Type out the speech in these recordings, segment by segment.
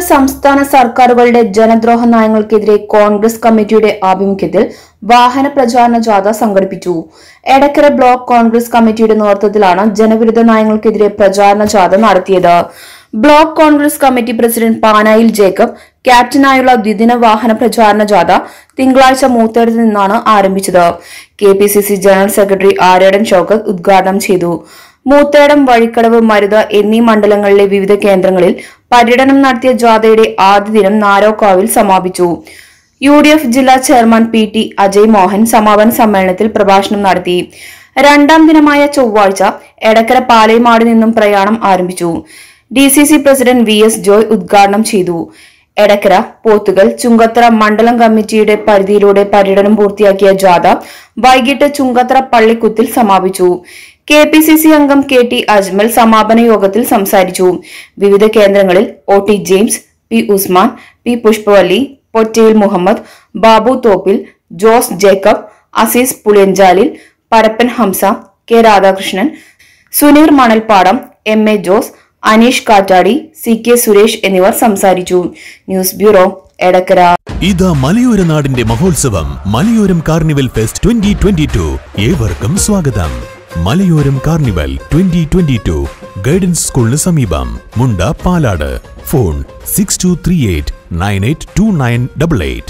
സംസ്ഥാന സർക്കാരുകളുടെ ജനദ്രോഹ നയങ്ങൾക്കെതിരെ കോൺഗ്രസ് കമ്മിറ്റിയുടെ ആഭിമുഖ്യത്തിൽ വാഹന പ്രചാരണ ജാഥ സംഘടിപ്പിച്ചു എടക്കര ബ്ലോക്ക് കോൺഗ്രസ് കമ്മിറ്റിയുടെ നേതൃത്വത്തിലാണ് ജനവിരുദ്ധ നയങ്ങൾക്കെതിരെ പ്രചാരണ ജാഥ നടത്തിയത് ബ്ലോക്ക് കോൺഗ്രസ് കമ്മിറ്റി പ്രസിഡന്റ് പാനായിൽ ജേക്കബ് ക്യാപ്റ്റനായുള്ള ദ്വിദിന വാഹന പ്രചാരണ ജാഥ തിങ്കളാഴ്ച മൂത്തേടത്ത് നിന്നാണ് ആരംഭിച്ചത് K P C C general secretary Aryadan Shoukath ഉദ്ഘാടനം ചെയ്തു മൂത്തേടം വഴിക്കടവ് മരുത എന്നീ മണ്ഡലങ്ങളിലെ വിവിധ കേന്ദ്രങ്ങളിൽ പര്യടനം നടത്തിയ ജാഥയുടെ ആദ്യ ദിനം നാരോക്കാവിൽ സമാപിച്ചു യു ഡി എഫ് ജില്ലാ chairman P T Ajay Mohan സമാപന സമ്മേളനത്തിൽ പ്രഭാഷണം നടത്തി രണ്ടാം ദിനമായ ചൊവ്വാഴ്ച എടക്കര പാലയമാട് നിന്നും പ്രയാണം ആരംഭിച്ചു D C C president V S Joy ഉദ്ഘാടനം ചെയ്തു എടക്കര പോത്തുകൽ ചുങ്കത്തറ മണ്ഡലം കമ്മിറ്റിയുടെ പരിധിയിലൂടെ പര്യടനം പൂർത്തിയാക്കിയ ജാഥ വൈകിട്ട് ചുങ്കത്തറ പള്ളിക്കുത്തിൽ സമാപിച്ചു കെ പി സി സി അംഗം കെ ടി അജ്മൽ സമാപന യോഗത്തിൽ സംസാരിച്ചു വിവിധ കേന്ദ്രങ്ങളിൽ O T James P Usman P Pushpavalli Pottayil Muhammad Babu Thoppil Jose Jacob Azeez Puliyanchalil Parappan Hamza K Radhakrishnan Suneer Manalpadam M A Jose Aneesh Kattadi C K Suresh എന്നിവർ സംസാരിച്ചു ന്യൂസ് ബ്യൂറോ എടക്കര ഇതാ മലയോര നാടിന്റെ മഹോത്സവം Malayoram carnival fest twenty twenty two ഏവർക്കും സ്വാഗതം Malayoram carnival twenty twenty two guidance സ്കൂളിന് സമീപം Munda Palad phone six two three eight nine eight two nine double eight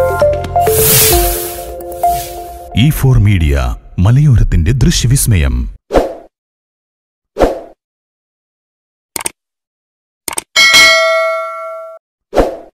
E four media മലയോരത്തിന്റെ ദൃശ്യവിസ്മയം